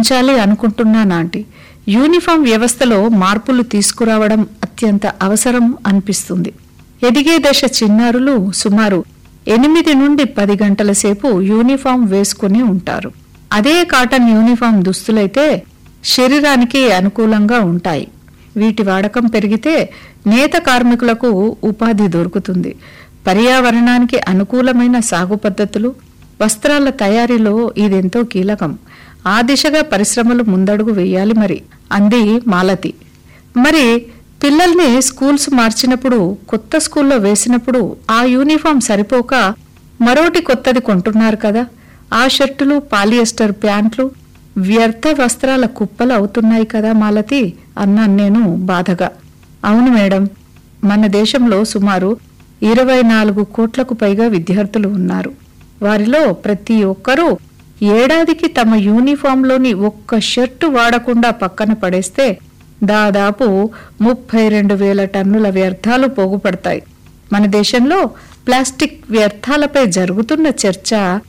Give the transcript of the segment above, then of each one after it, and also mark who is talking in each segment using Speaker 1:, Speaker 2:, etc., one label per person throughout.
Speaker 1: ఉంచాలి అనుకుంటున్నాను aunty uniform వ్యవస్థలో మార్పులు తీసుకురావడం అత్యంత అవసరం అనిపిస్తుంది ఎదిగే దశ చిన్నారులు సుమారు ఎనిమిది నుండి పది గంటల సేపు యూనిఫామ్ వేసుకుని ఉంటారు అదే కాటన్ యూనిఫామ్ దుస్తులైతే శరీరానికి అనుకూలంగా ఉంటాయి వీటి వాడకం పెరిగితే నేత కార్మికులకు ఉపాధి దొరుకుతుంది పర్యావరణానికి అనుకూలమైన సాగు పద్ధతులు వస్త్రాల తయారీలో ఇదెంతో కీలకం ఆ దిశగా పరిశ్రమలు ముందడుగు వేయాలి మరి అంది మాలతి మరి పిల్లల్ని స్కూల్స్ మార్చినప్పుడు కొత్త స్కూల్లో వేసినప్పుడు ఆ యూనిఫామ్ సరిపోక మరోటి కొత్తది కొంటున్నారు కదా ఆ షర్టులు పాలియస్టర్ ప్యాంట్లు వ్యర్థ వస్త్రాల కుప్పలు అవుతున్నాయి కదా మాలతి అన్నాను నేను బాధగా అవును మేడం మన దేశంలో సుమారు ఇరవై నాలుగు కోట్లకు పైగా విద్యార్థులు ఉన్నారు వారిలో ప్రతి ఒక్కరూ ఏడాదికి తమ యూనిఫామ్లోని ఒక్క షర్టు వాడకుండా పక్కన పడేస్తే దాదాపు ముప్పై రెండు వేల టన్నుల వ్యర్థాలు పోగుపడతాయి మన దేశంలో ప్లాస్టిక్ వ్యర్థాలపై జరుగుతున్న చర్చ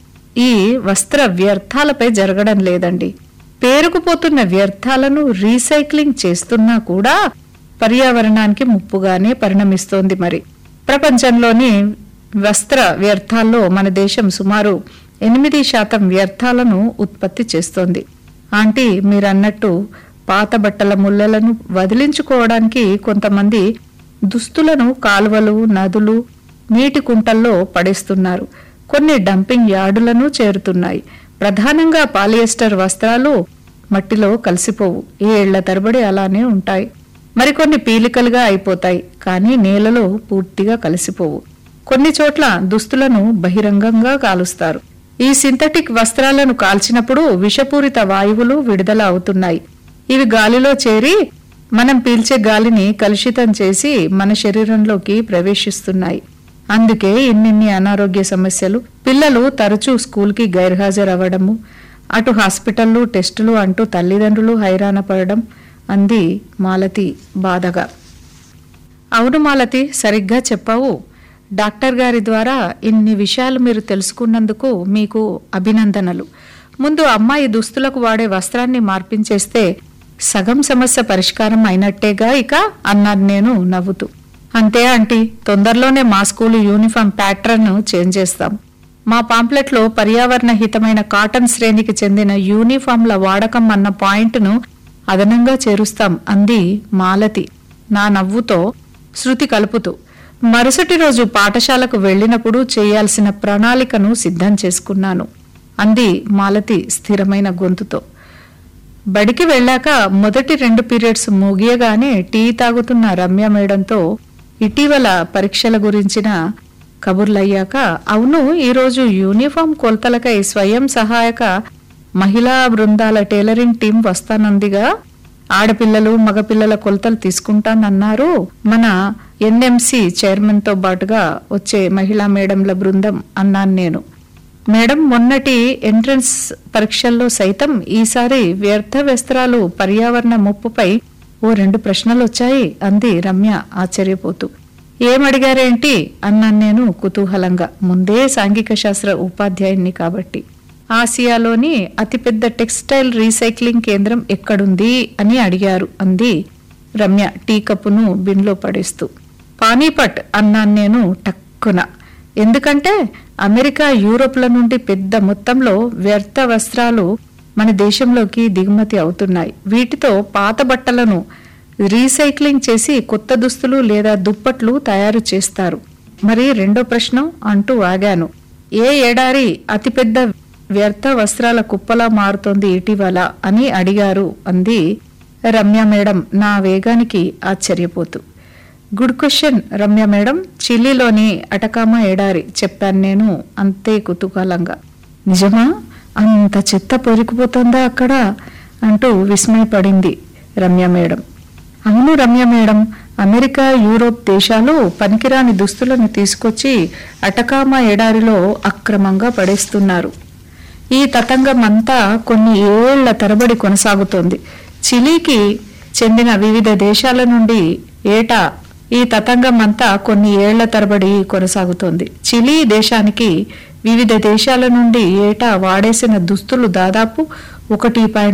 Speaker 1: ఈ వస్త్ర వ్యర్థాలపై జరగడం లేదండి పేరుకుపోతున్న వ్యర్థాలను రీసైక్లింగ్ చేస్తున్నా కూడా పర్యావరణానికి ముప్పుగానే పరిణమిస్తోంది మరి ప్రపంచంలోని వస్త్ర వ్యర్థాల్లో మన దేశం సుమారు ఎనిమిది శాతం వ్యర్థాలను ఉత్పత్తి చేస్తోంది ఆంటీ మీరన్నట్టు పాత బట్టల ముళ్ళలను వదిలించుకోవడానికి కొంతమంది దుస్తులను కాలువలు నదులు నీటి కుంటల్లో పడేస్తున్నారు కొన్ని డంపింగ్ యార్డులను చేరుతున్నాయి ప్రధానంగా పాలియస్టర్ వస్త్రాలు మట్టిలో కలిసిపోవు ఏళ్ల తరబడి అలానే ఉంటాయి మరికొన్ని పీలికలుగా అయిపోతాయి కానీ నేలలో పూర్తిగా కలిసిపోవు కొన్ని చోట్ల దుస్తులను బహిరంగంగా కాలుస్తారు ఈ సింథటిక్ వస్త్రాలను కాల్చినప్పుడు విషపూరిత వాయువులు విడుదల అవుతున్నాయి ఇవి గాలిలో చేరి మనం పీల్చే గాలిని కలుషితం చేసి మన శరీరంలోకి ప్రవేశిస్తున్నాయి అందుకే ఇన్నిన్ని అనారోగ్య సమస్యలు పిల్లలు తరచూ స్కూల్కి గైర్హాజరవ్వడము అటు హాస్పిటల్లు టెస్టులు అంటూ తల్లిదండ్రులు హైరాణ పడడం అంది మాలతి బాధగా అవును మాలతి సరిగ్గా చెప్పావు డాక్టర్ గారి ద్వారా ఇన్ని విషయాలు మీరు తెలుసుకున్నందుకు మీకు అభినందనలు ముందు అమ్మాయి దుస్తులకు వాడే వస్త్రాన్ని మార్పించేస్తే సగం సమస్య పరిష్కారం అయినట్టేగా ఇక అన్నాను నేను నవ్వుతూ అంతే ఆంటీ తొందరలోనే మా స్కూలు యూనిఫామ్ ప్యాటర్న్ చేంజ్ చేస్తాం మా పాంప్లెట్లో పర్యావరణ హితమైన కాటన్ శ్రేణికి చెందిన యూనిఫామ్ల వాడకం అన్న పాయింట్ను అదనంగా చేరుస్తాం అంది మాలతి నా నవ్వుతో శృతి కలుపుతూ మరుసటి రోజు పాఠశాలకు వెళ్ళినప్పుడు చేయాల్సిన ప్రణాళికను సిద్ధం చేసుకున్నాను అంది మాలతి స్థిరమైన గొంతుతో బడికి వెళ్ళాక మొదటి రెండు పీరియడ్స్ ముగియగానే టీ తాగుతున్న రమ్య మేడంతో ఇటీవల పరీక్షల గురించిన కబుర్లయ్యాక అవును ఈరోజు యూనిఫామ్ కొలతలకై స్వయం సహాయక మహిళా బృందాల టైలరింగ్ టీం వస్తానందిగా ఆడపిల్లలు మగపిల్లల కొలతలు తీసుకుంటానన్నారు మన ఎన్ఎంసి చైర్మన్ తో పాటుగా వచ్చే మహిళా మేడంల బృందం అన్నాను నేను మేడం మొన్నటి ఎంట్రన్స్ పరీక్షల్లో సైతం ఈసారి వ్యర్థ వస్త్రాలు పర్యావరణ ముప్పుపై ఓ రెండు ప్రశ్నలు వచ్చాయి అంది రమ్య ఆశ్చర్యపోతూ ఏమడిగారేంటి అన్నాను నేను కుతూహలంగా ముందే సాంఘిక శాస్త్ర ఉపాధ్యాయుణ్ణి కాబట్టి ఆసియాలోని అతిపెద్ద టెక్స్టైల్ రీసైక్లింగ్ కేంద్రం ఎక్కడుంది అని అడిగారు అంది రమ్య టీ కప్పును బిన్లో పడేస్తూ పానీపట్ అన్నాను నేను టక్కున ఎందుకంటే అమెరికా యూరోప్ల నుండి పెద్ద మొత్తంలో వ్యర్థ వస్త్రాలు మన దేశంలోకి దిగుమతి అవుతున్నాయి వీటితో పాత బట్టలను రీసైక్లింగ్ చేసి కొత్త దుస్తులు లేదా దుప్పట్లు తయారు చేస్తారు మరి రెండో ప్రశ్న అంటూ ఆగాను ఏ ఏడారి అతిపెద్ద వ్యర్థ వస్త్రాల కుప్పలా మారుతోంది ఇటీవల అని అడిగారు అంది రమ్య మేడం నా వేగానికి ఆశ్చర్యపోతూ గుడ్ క్వశ్చన్ రమ్య మేడం చిల్లీలోని అటకామా ఎడారి చెప్పాను నేను అంతే కుతూహలంగా నిజమా అంత చెత్త పొరికిపోతుందా అక్కడ అంటూ విస్మయపడింది రమ్య మేడం అవును రమ్య మేడం అమెరికా యూరోప్ దేశాలు పనికిరాని దుస్తులను తీసుకొచ్చి అటకామా ఎడారిలో అక్రమంగా పడేస్తున్నారు ఈ తతంగం అంతా కొన్ని ఏళ్ల తరబడి కొనసాగుతోంది చిలీకి చెందిన వివిధ దేశాల నుండి ఏటా ఈ తతంగం అంతా కొన్ని ఏళ్ల తరబడి కొనసాగుతోంది చిలీ దేశానికి వివిధ దేశాల నుండి ఏటా వాడేసిన దుస్తులు దాదాపు ఒకటి పాయింట్